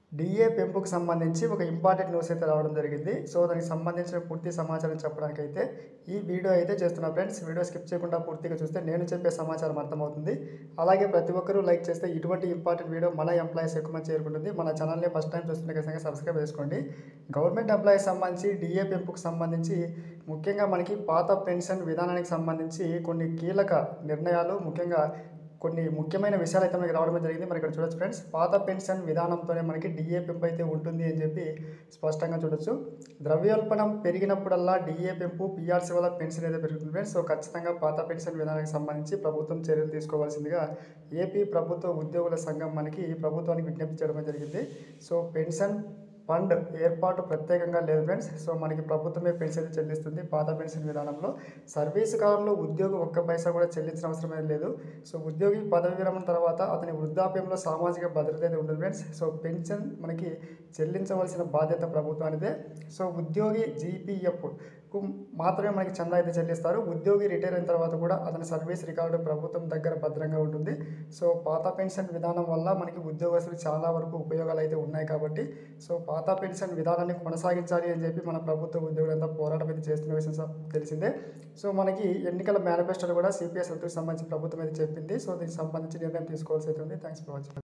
DA పెంపుకు సంబంధించి ఒక ఇంపార్టెంట్ న్యూస్ అయితే రావడం జరిగింది సో దానికి సంబంధించిన పూర్తి సమాచారం చెప్పడానికి అయితే ఈ వీడియో అయితే చేస్తున్నా ఫ్రెండ్స్ వీడియో స్కిప్ చేయకుండా పూర్తిగా చూస్తే నేను చెప్పే సమాచారం అర్థమవుతుంది అలాగే ప్రతి ఒక్కరూ లైక్ చేస్తే ఇటువంటి ఇంపార్టెంట్ వీడియో మన ఎంప్లాయీస్ ఎక్కువ మంది చేరుకుంటుంది మన ఛానల్ని ఫస్ట్ టైం చూస్తుంటే ఖచ్చితంగా సబ్స్క్రైబ్ చేసుకోండి గవర్నమెంట్ ఎంప్లాయీస్ సంబంధించి డిఏ పెంపుకు సంబంధించి ముఖ్యంగా మనకి పాత పెన్షన్ విధానానికి సంబంధించి కొన్ని కీలక నిర్ణయాలు ముఖ్యంగా కొన్ని ముఖ్యమైన విషయాలు అయితే మనకి రావడం జరిగింది మరి ఇక్కడ చూడొచ్చు ఫ్రెండ్స్ పాత పెన్షన్ విధానంతోనే మనకి డిఏ పెంపు అయితే ఉంటుంది అని చెప్పి స్పష్టంగా చూడొచ్చు ద్రవ్యోల్బణం పెరిగినప్పుడల్లా డిఏ పెంపు పిఆర్సీ వల్ల పెన్షన్ అయితే పెరుగుతుంది ఫ్రెండ్స్ సో ఖచ్చితంగా పాత పెన్షన్ విధానానికి సంబంధించి ప్రభుత్వం చర్యలు తీసుకోవాల్సిందిగా ఏపీ ప్రభుత్వ ఉద్యోగుల సంఘం మనకి ప్రభుత్వానికి విజ్ఞప్తి చేయడం జరిగింది సో పెన్షన్ ఫండ్ ఏర్పాటు ప్రత్యేకంగా లేదు ఫ్రెండ్స్ సో మనకి ప్రభుత్వమే పెన్షన్ చెల్లిస్తుంది పాత పెన్షన్ విధానంలో సర్వీస్ కాలంలో ఉద్యోగి ఒక్క పైసా కూడా చెల్లించిన అవసరమే లేదు సో ఉద్యోగి పదవి విరమణ తర్వాత అతని వృద్ధాప్యంలో సామాజిక భద్రత అయితే ఉంటుంది ఫ్రెండ్స్ సో పెన్షన్ మనకి చెల్లించవలసిన బాధ్యత ప్రభుత్వానిదే సో ఉద్యోగి జీపీఎఫ్ కు మాత్రమే మనకి చందా అయితే చెల్లిస్తారు ఉద్యోగి రిటైర్ అయిన తర్వాత కూడా అతని సర్వీస్ రికార్డు ప్రభుత్వం దగ్గర భద్రంగా ఉంటుంది సో పాత పెన్షన్ విధానం వల్ల మనకి ఉద్యోగస్తులు చాలా వరకు ఉపయోగాలు అయితే ఉన్నాయి కాబట్టి సో పాత పెన్షన్ విధానాన్ని కొనసాగించాలి అని చెప్పి మన ప్రభుత్వ ఉద్యోగులంతా పోరాటం అయితే చేస్తున్న విషయం స- తెలిసిందే సో మనకి ఎన్నికల మేనిఫెస్టోలో కూడా సిపిఎస్ ఋతువుకి సంబంధించి ప్రభుత్వం అయితే చెప్పింది సో దీనికి సంబంధించి నిర్ణయం తీసుకోవాల్సి అయితే ఉంది థ్యాంక్స్ ఫర్ వాచింగ్